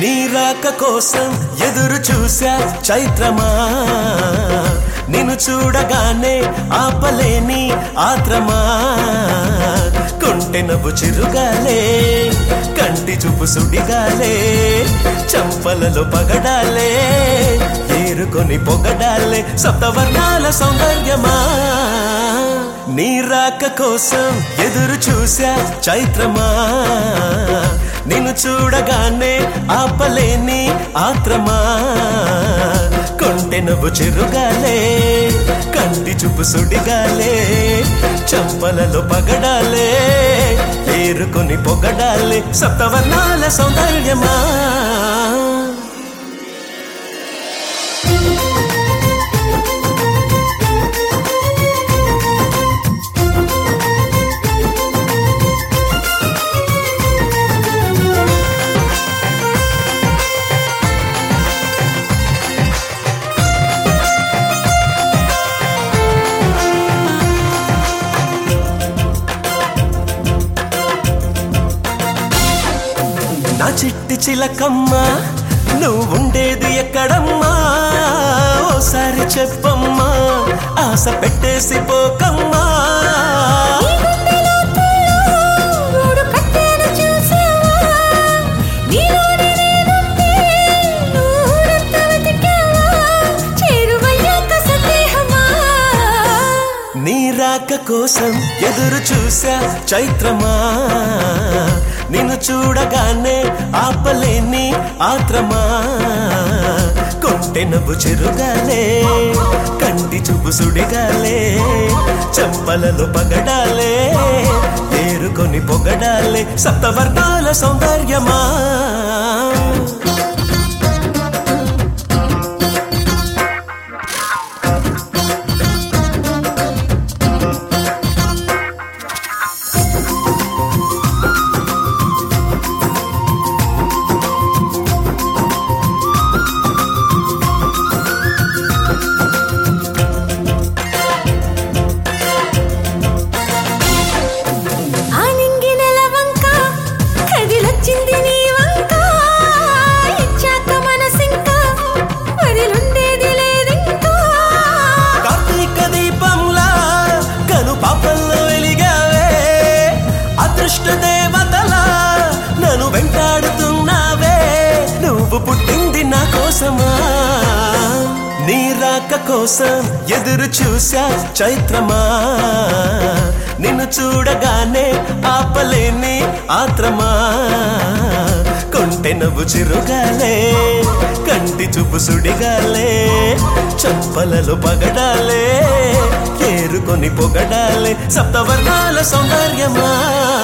నీ రాక కోసం ఎదురు చూసా చైత్రమా నిన్ను చూడగానే ఆపలేని ఆత్రమా కొంటె నవ్వు చిరుగాలే కంటి చూపు సుడిగాలే చంపలలో పగడాలే ఏరుకొని పొగడాలే సప్తవర్ణాల సౌందర్యమా నీ రాక కోసం ఎదురు చూసా చైత్రమా నిన్ను చూడగానే ఆపలేని ఆత్రమా కొంటె నవ్వు చెరుగాలే కంటి చూపు సుడిగాలే చంపలలో పగడాలే ఏరుకొని పొగడాలే సప్తవర్ణాల సౌందర్యమా నా చిట్టి చిలకమ్మ నువ్వు ఉండేది ఎక్కడమ్మా ఓసారి చెప్పమ్మా ఆశ పెట్టేసి పోకమ్మా మూడు కట్టెలు చూసావా? నీలోనే నేనుంటే నూరంత వెతికావా? చేరువయ్యాక సందేహమా? నీ రాక కోసం ఎదురు చూసా చైత్రమా నిన్ను చూడగానే ఆపలేని ఆత్రమా కొంటె నవ్వు చెరుగాలే కంటి చూపు సుడిగాలే చంపలలో పగడాలే ఏరుకొని పొగడాలే సప్తవర్ణాల సౌందర్యమా ఆ నింగి నెలవంక కదిలొచ్చింది నీ వంక ఇచ్చాక మనసింకా వదిలుండేది లేదింకా కార్తీక దీపంలా కను పాపల్లో వెలిగావే అదృష్ట దేవతలా నన్ను వెంటాడుతున్నావే నువ్వు పుట్టింది నా కోసమా నీ రాక కోసం ఎదురు చూసా చైత్రమా నిన్ను చూడగానే ఆపలేని ఆత్రమా కొంటె నవ్వు చిరుగాలే కంటి చూపు సుడిగాలే చంపలలో పగడాలే ఏరుకొని పొగడాలే సప్తవర్ణాల సౌందర్యమా